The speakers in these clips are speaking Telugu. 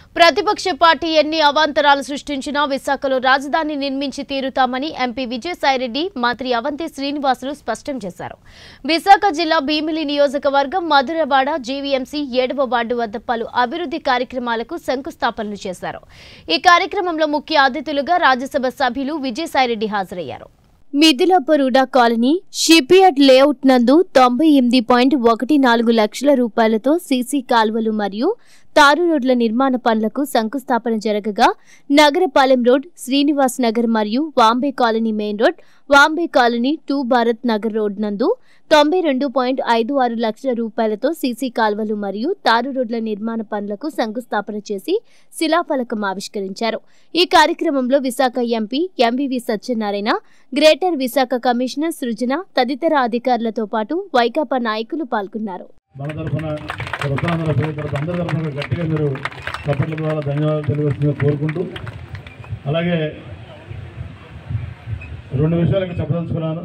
ప్రతిపక్ష పార్టీ ఎన్ని అవాంతరాలు సృష్టించినా విశాఖలో రాజధాని నిర్మించి తీరుతామని ఎంపీ విజయసాయిరెడ్డి మంత్రి అవంతి శ్రీనివాసులు స్పష్టం చేశారు విశాఖ జిల్లా భీమిలి నియోజకవర్గం మధురవాడ జీవీఎంసీ ఏడవ వార్డు వద్ద పలు అభివృద్ధి కార్యక్రమాలకు శంకుస్థాపనలు చేశారు ఈ కార్యక్రమంలో ముఖ్య అతిథులుగా రాజ్యసభ సభ్యులు విజయసాయిరెడ్డి హాజరయ్యారు మిథిలాపరుడా కాలనీ షిప్యార్డ్ లేఅవుట్ నందు తొంభై ఎనిమిది పాయింట్ ఒకటి నాలుగు లక్షల రూపాయలతో సీసీ కాలువలు మరియు తారు రోడ్ల నిర్మాణ పనులకు శంకుస్థాపన జరగగా నగరపాలెం రోడ్ శ్రీనివాస్ నగర్ మరియు Vambay colony main road Vambay colony to Bharat Nagar road నందు తొంభై రెండు పాయింట్ ఐదు ఆరు లక్షల రూపాయలతో సీసీ కాల్వలు మరియు తారు రోడ్ల నిర్మాణ పనులకు శంకుస్థాపన చేసి శిలాఫలకం ఆవిష్కరించారు ఈ కార్యక్రమంలో Visakha MP MVV Satyanarayana greater Visakha commissioner Srujana తదితర అధికారులతో పాటు వైకాపా నాయకులు పాల్గొన్నారు మన తరఫున ఉత్తరాంధ్ర ప్రజల తరఫున అందరి తరఫున గట్టిగా మీరు చప్పట్ల ద్వారా ధన్యవాదాలు తెలియవలసిందిగా కోరుకుంటూ అలాగే రెండు విషయాలకి చెప్పదలుచుకున్నాను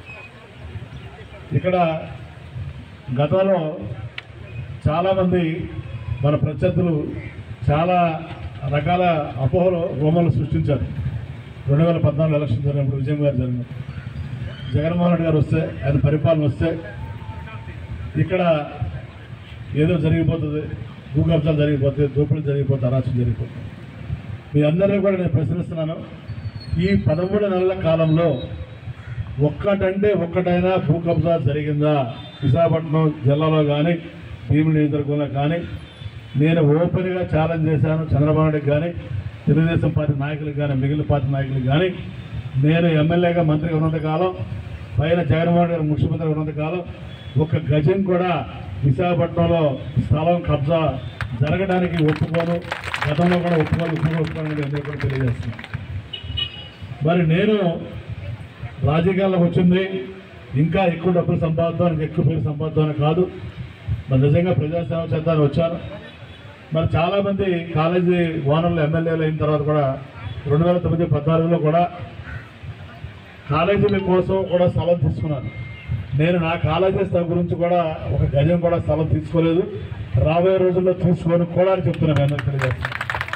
ఇక్కడ గతంలో చాలామంది మన ప్రత్యర్థులు చాలా రకాల అపోహలు రోమలు సృష్టించారు రెండు వేల పద్నాలుగు ఎలక్షన్ జరిగినప్పుడు విజయం గారు జరిగినప్పుడు జగన్మోహన్ రెడ్డి గారు వస్తే ఆయన పరిపాలన వస్తే ఇక్కడ ఏదో జరిగిపోతుంది భూ కబ్జాలు జరిగిపోతాయి దోపిడీలు జరిగిపోతాయి అరాచం జరిగిపోతుంది మీ అందరినీ కూడా నేను ప్రశ్నిస్తున్నాను ఈ పదమూడు నెలల కాలంలో ఒక్కటంటే ఒక్కటైనా భూ కబ్జా జరిగిందా విశాఖపట్నం జిల్లాలో కానీ భీముల నియోజకవర్గంలో కానీ నేను ఓపెన్గా ఛాలెంజ్ చేశాను చంద్రబాబు నాయుడుకి కానీ తెలుగుదేశం పార్టీ నాయకులకు కానీ మిగిలిన పార్టీ నాయకులకు కానీ నేను ఎమ్మెల్యేగా మంత్రిగా ఉన్నంత కాలం పైన జగన్మోహన్ గారు ముఖ్యమంత్రి ఉన్నంత కాలం ఒక గజం కూడా విశాఖపట్నంలో స్థలం కబ్జా జరగడానికి ఒప్పుకోను గతంలో కూడా ఒప్పుకోను ఇప్పుడు ఒప్పుకోను అందరూ కూడా తెలియజేస్తున్నాను మరి నేను రాజకీయాల్లోకి వచ్చింది ఇంకా ఎక్కువ డబ్బులు సంపాదిద్దాం ఎక్కువ పేరు సంపాదిద్దాం కాదు మరి నిజంగా ప్రజాసేవ చేద్దామని వచ్చాను మరి చాలామంది కాలేజీ ఓనర్లు ఎమ్మెల్యేలు అయిన తర్వాత కూడా రెండు వేల తొమ్మిది పద్నాలుగులో కూడా కాలేజీల కోసం కూడా స్థలం తీసుకున్నాను నేను నా కాలేజీ స్థలం గురించి కూడా ఒక గజం కూడా స్థలం తీసుకోలేదు రాబోయే రోజుల్లో తీసుకొని కూడా అని చెప్తున్నాను నేను అందరికీ తెలియజేస్తున్నాను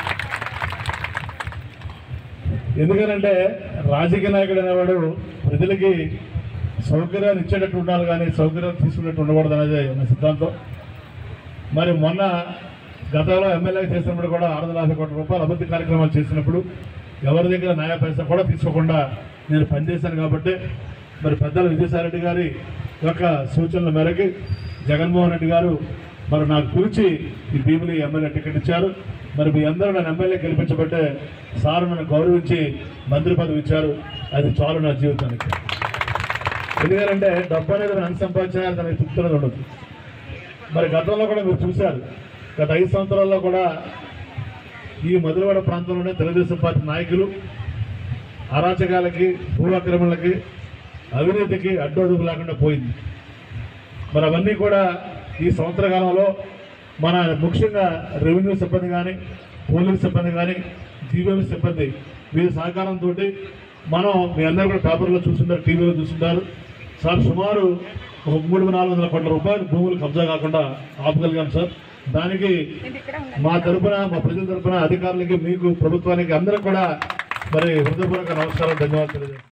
ఎందుకనంటే రాజకీయ నాయకుడు అనేవాడు ప్రజలకి సౌకర్యాలు ఇచ్చేటట్టు ఉండాలి కానీ సౌకర్యాలు తీసుకునేట్టు ఉండకూడదు అనేది నా సిద్ధాంతం మరి మొన్న గతంలో ఎమ్మెల్యే చేసినప్పుడు కూడా ఆరు వందల యాభై కోట్ల రూపాయలు అభివృద్ధి కార్యక్రమాలు చేసినప్పుడు ఎవరి దగ్గర న్యాయ పైసా కూడా తీసుకోకుండా నేను పనిచేశాను కాబట్టి మరి పెద్దల విజయసాయిరెడ్డి గారి యొక్క సూచనల మేరకు జగన్మోహన్ రెడ్డి గారు మరి నాకు పిలిచి ఈ భీమిలి ఎమ్మెల్యే టికెట్ ఇచ్చారు మరి మీ అందరూ నన్ను ఎమ్మెల్యే గెలిపించబట్టే సార్ నన్ను గౌరవించి మంత్రి పదవి ఇచ్చారు అది చాలు నా జీవితానికి ఎందుకంటే డబ్బు అనేది నన్ను సంపాదించిన దానికి తృప్తున్నది ఉండదు మరి గతంలో కూడా మీరు చూశారు గత ఐదు సంవత్సరాల్లో కూడా ఈ మధురవాడ ప్రాంతంలోనే తెలుగుదేశం పార్టీ నాయకులు అరాచకాలకి భూ ఆక్రమణలకి అవినీతికి అడ్డోడుగు లేకుండా పోయింది మరి అవన్నీ కూడా ఈ సంవత్సర కాలంలో మన ముఖ్యంగా రెవెన్యూ సిబ్బంది కానీ పోలీస్ సిబ్బంది కానీ జీవీఎం సిబ్బంది వీరి సహకారంతో మనం మీ అందరూ కూడా పేపర్లో చూస్తుంటారు టీవీలో చూస్తుంటారు సార్ సుమారు ఒక మూడు నాలుగు వందల కోట్ల రూపాయలు భూములు కబ్జా కాకుండా ఆపగలిగాం సార్ దానికి మా తరపున మా ప్రజల తరపున అధికారులకి మీకు ప్రభుత్వానికి అందరూ కూడా మరి హృదయపూర్వక నమస్కారం ధన్యవాదాలు తెలియజేస్తాను